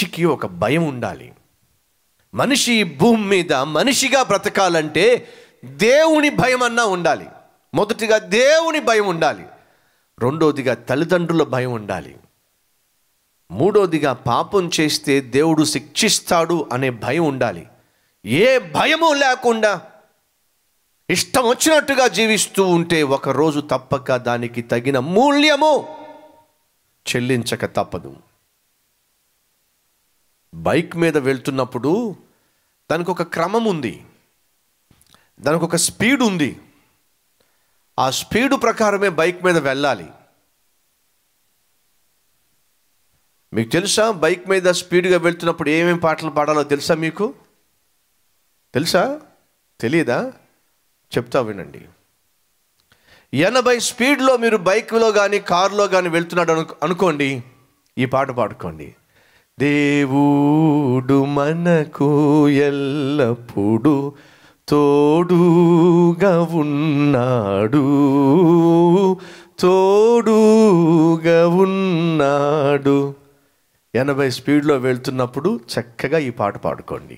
మనిషికి ఒక భయం ఉండాలి మనిషి ఈ భూమి మీద మనిషిగా బ్రతకాలంటే దేవుని భయం అన్నా ఉండాలి మొదటిగా దేవుని భయం ఉండాలి రెండోదిగా తల్లిదండ్రుల భయం ఉండాలి మూడోదిగా పాపం చేస్తే దేవుడు శిక్షిస్తాడు అనే భయం ఉండాలి ఏ భయము లేకుండా ఇష్టం వచ్చినట్టుగా జీవిస్తూ ఉంటే ఒకరోజు తప్పక దానికి తగిన మూల్యము చెల్లించక తప్పదు బైక్ మీద వెళ్తున్నప్పుడు దానికి ఒక క్రమం ఉంది దానికి ఒక స్పీడ్ ఉంది ఆ స్పీడు ప్రకారమే బైక్ మీద వెళ్ళాలి మీకు తెలుసా బైక్ మీద స్పీడ్గా వెళ్తున్నప్పుడు ఏమేమి పాటలు పాడాలో తెలుసా మీకు తెలుసా తెలియదా చెప్తా వినండి ఎనభై స్పీడ్లో మీరు బైక్లో కానీ కారులో కానీ వెళ్తున్నాడు అను అనుకోండి ఈ పాట పాడుకోండి దేవుడు మనకు ఎల్లప్పుడూ తోడుగా ఉన్నాడు తోడుగా ఉన్నాడు ఎనభై స్పీడ్లో వెళ్తున్నప్పుడు చక్కగా ఈ పాట పాడుకోండి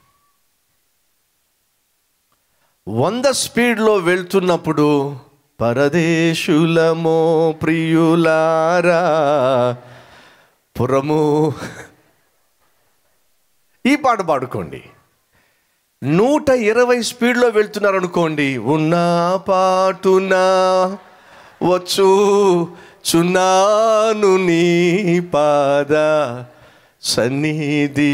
వంద స్పీడ్లో వెళ్తున్నప్పుడు పరదేశులమో ప్రియులారా పురము ఈ పాట పాడుకోండి నూట ఇరవై స్పీడ్లో వెళ్తున్నారు అనుకోండి ఉన్న పాటున వచ్చు చున్నాను నీ పాద సన్నిధి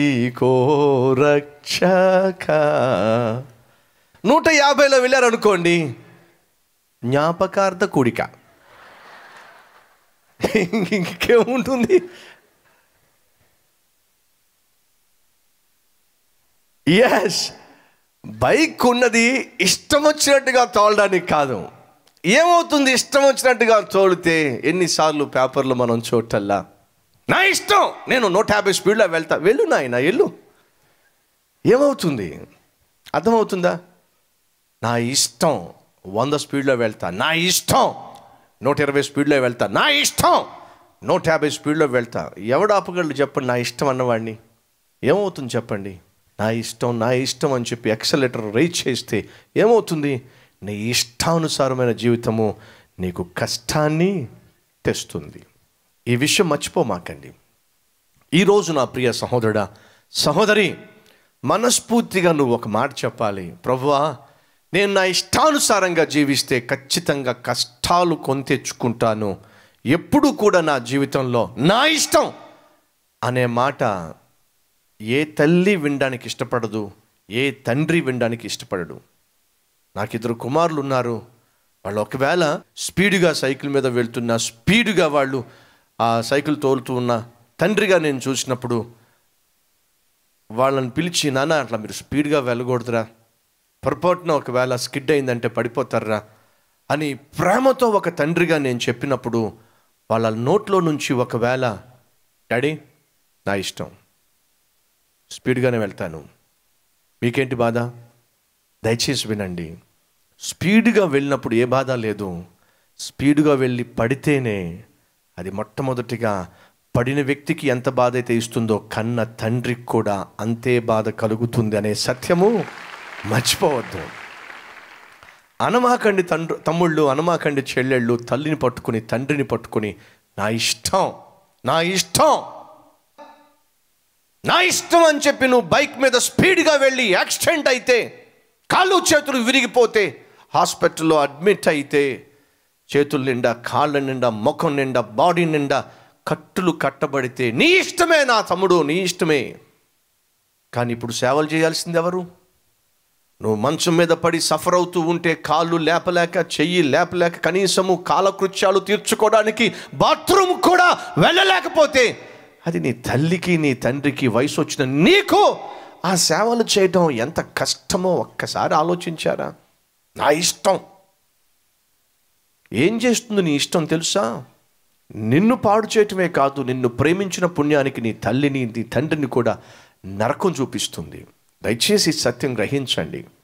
కోరక్షక నూట యాభైలో వెళ్ళారనుకోండి జ్ఞాపకార్థ కూడిక ఇంకేముంటుంది ఎస్ బైక్ ఉన్నది ఇష్టం వచ్చినట్టుగా తోలడానికి కాదు ఏమవుతుంది ఇష్టం వచ్చినట్టుగా తోలితే ఎన్నిసార్లు పేపర్లు మనం చూడటల్లా నా ఇష్టం నేను నూట యాభై స్పీడ్లో వెళ్తా వెళ్ళు నాయన వెళ్ళు ఏమవుతుంది అర్థమవుతుందా నా ఇష్టం వంద స్పీడ్లో వెళ్తా నా ఇష్టం నూట ఇరవై స్పీడ్లో వెళ్తా నా ఇష్టం నూట యాభై స్పీడ్లో వెళ్తా ఎవడు ఆపగలడు చెప్పండి నా ఇష్టం అన్నవాడిని ఏమవుతుంది చెప్పండి నా ఇష్టం నా ఇష్టం అని చెప్పి ఎక్సలేటర్ రైట్ చేస్తే ఏమవుతుంది నీ ఇష్టానుసారమైన జీవితము నీకు కష్టాన్ని తెస్తుంది ఈ విషయం మర్చిపోమాకండి ఈరోజు నా ప్రియ సహోదరుడా సహోదరి మనస్ఫూర్తిగా నువ్వు ఒక మాట చెప్పాలి ప్రభువా నేను నా ఇష్టానుసారంగా జీవిస్తే ఖచ్చితంగా కష్టాలు కొని తెచ్చుకుంటాను ఎప్పుడు కూడా నా జీవితంలో నా ఇష్టం అనే మాట ఏ తల్లి వినడానికి ఇష్టపడదు ఏ తండ్రి వినడానికి ఇష్టపడడు నాకు ఇద్దరు కుమారులు ఉన్నారు వాళ్ళు ఒకవేళ స్పీడ్గా సైకిల్ మీద వెళ్తున్న స్పీడ్గా వాళ్ళు ఆ సైకిల్ తోలుతూ ఉన్న తండ్రిగా నేను చూసినప్పుడు వాళ్ళని పిలిచి నాన్న అట్లా మీరు స్పీడ్గా వెళ్ళకూడదురా పొరపాటున ఒకవేళ స్కిడ్ అయిందంటే పడిపోతారా అని ప్రేమతో ఒక తండ్రిగా నేను చెప్పినప్పుడు వాళ్ళ నోట్లో నుంచి ఒకవేళ డాడీ నా ఇష్టం స్పీడ్గానే వెళ్తాను మీకేంటి బాధ దయచేసి వినండి స్పీడ్గా వెళ్ళినప్పుడు ఏ బాధ లేదు స్పీడ్గా వెళ్ళి పడితేనే అది మొట్టమొదటిగా పడిన వ్యక్తికి ఎంత బాధ అయితే ఇస్తుందో కన్న తండ్రికి కూడా అంతే బాధ కలుగుతుంది అనే సత్యము మర్చిపోవద్దు అనమాకండి తండ్రు తమ్ముళ్ళు అనమాకండి చెల్లెళ్ళు తల్లిని పట్టుకుని తండ్రిని పట్టుకుని నా ఇష్టం నా ఇష్టం నా ఇష్టం అని చెప్పి నువ్వు బైక్ మీద స్పీడ్గా వెళ్ళి యాక్సిడెంట్ అయితే కాళ్ళు చేతులు విరిగిపోతే హాస్పిటల్లో అడ్మిట్ అయితే చేతుల నిండా కాళ్ళ నిండా ముఖం నిండా బాడీ నిండా కట్టులు కట్టబడితే నీ ఇష్టమే నా తమ్ముడు నీ ఇష్టమే కానీ ఇప్పుడు సేవలు చేయాల్సింది ఎవరు నువ్వు మంచం మీద పడి సఫర్ అవుతూ ఉంటే కాళ్ళు లేపలేక చెయ్యి లేపలేక కనీసము కాలకృత్యాలు తీర్చుకోవడానికి బాత్రూమ్ కూడా వెళ్ళలేకపోతే అది నీ తల్లికి నీ తండ్రికి వయసు వచ్చిన నీకు ఆ సేవలు చేయటం ఎంత కష్టమో ఒక్కసారి ఆలోచించారా నా ఇష్టం ఏం చేస్తుంది నీ ఇష్టం తెలుసా నిన్ను పాడు చేయటమే కాదు నిన్ను ప్రేమించిన పుణ్యానికి నీ తల్లిని నీ తండ్రిని కూడా నరకం చూపిస్తుంది దయచేసి ఈ సత్యం గ్రహించండి